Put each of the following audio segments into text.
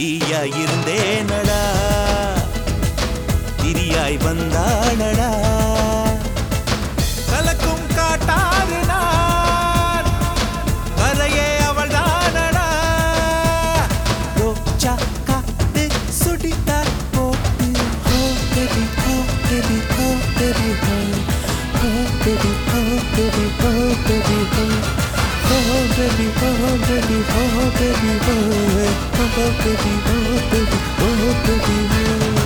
தீயாய் இருந்தேனடா திரியாய் வந்தாளடா கலக்கும் காட்டாறு நான் கரையே அவள் தானடா ரோஜா காத்து சுடித்தார் போட்டு ஹோ பேபி ஹோ பேபி ஹோ பேபி ஹோ ஹோ பேபி ஹோ பேபி ஹோ பேபி ஹோ ஹோ பேபி ஹோ பேபி ஹோ பேபி ஹோ ஹோ பேபி ஹோ பேபி ஹோ பேபி ஹோ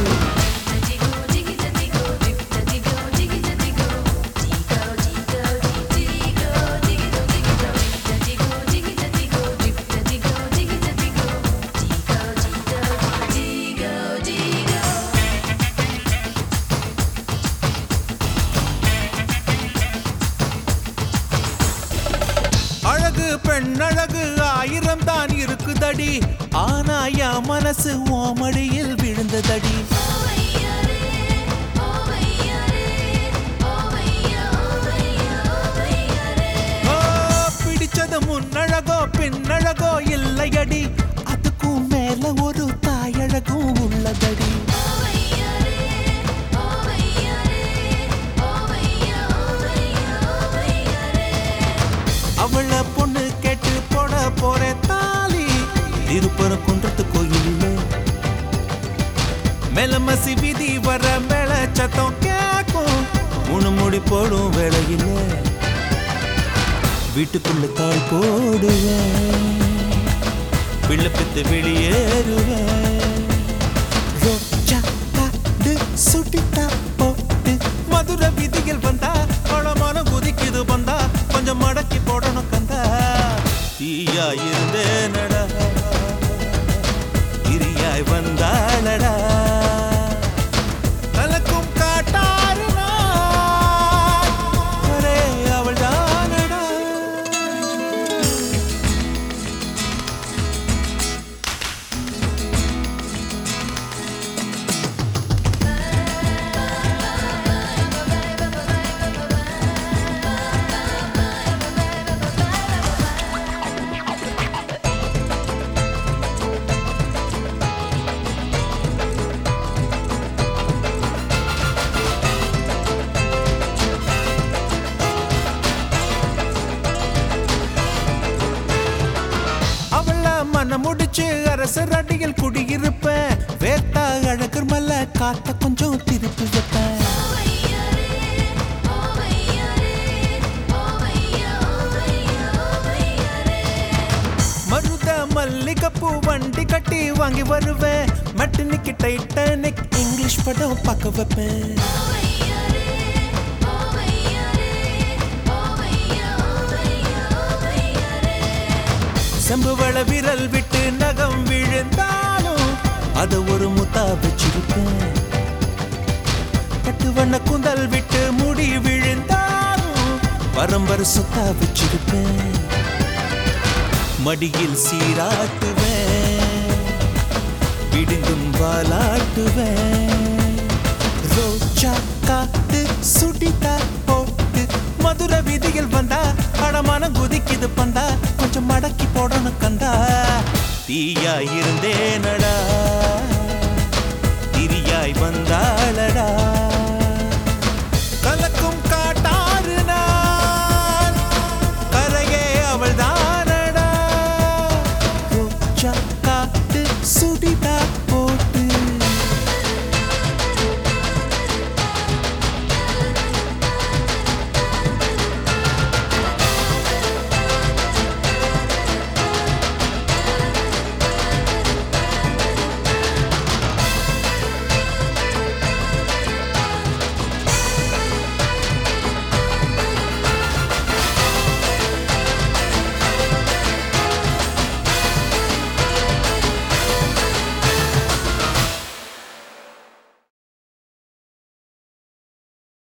அழகு பெண் அழகு ஆயிரம் தான் இருக்குதடி ஆனா என் மனசு ஓமடியில் விழுந்ததடி ஓ, பிடிச்சது முன்னழகோ பின்னழகோ இல்லையடி அதுக்கும் மேல ஒரு தாயழகும் உள்ளதடி அவள பொண்ணு கேட்டு போட போறேன் தாலி திருப்பர குன்றத்து கோயில்ல மெலமசி விதி வர மேல சத்தம் கேக்கும் மூணு முடி போடும் வேளையில வீட்டுக்குள்ள தாள் போடுவேன் பிள்ளை பித்து வெளியேறுவேன் ரோஜா காடு சுட்டித்தா போட்டு மதுரை விதியில் வந்தா பழமான குதிக்குது வந்தா கொஞ்சம் மடக்கி போடணும் கந்தா தீயா இருந்தேனடா கிரியாய் வந்தாளடா கலக்கும் காட்டாறு நான். ஒரே அவள்தானடா. அவள மனம் முடிச்சு அரசர் அடியில் குடியிருப்பேன் வேத்தா அழகர் மல்ல காத்த கொஞ்சம் திருப்பி வைப்பேன் மருத மல்லிகைப்பூ வண்டி கட்டி வாங்கி வருவேன் மெட்டனிக்கு டைட்டானிக் இங்கிலீஷ் படம் பார்க்க வைப்பேன் செம்புவள விரல் விட்டு நகம் விழுந்தாலும் அத ஒரு முத்தா வச்சிருப்பேன் பட்டு வண்ண குந்தல் விட்டு முடி விழுந்தாலும் பரம்பர சொத்தா வச்சிருப்பேன் மடியில் சீராட்டுவேன் விடுங்கும் வாலாட்டுவேன் ரோஜா காத்து சுடித்தா போட்டு மதுரை வீதியில் வந்தா அடமான குதிக்குது பந்தா கொஞ்சம் மடக்கி போடணும் கந்தா தீயா இருந்தேனடா திரியாய் வந்தா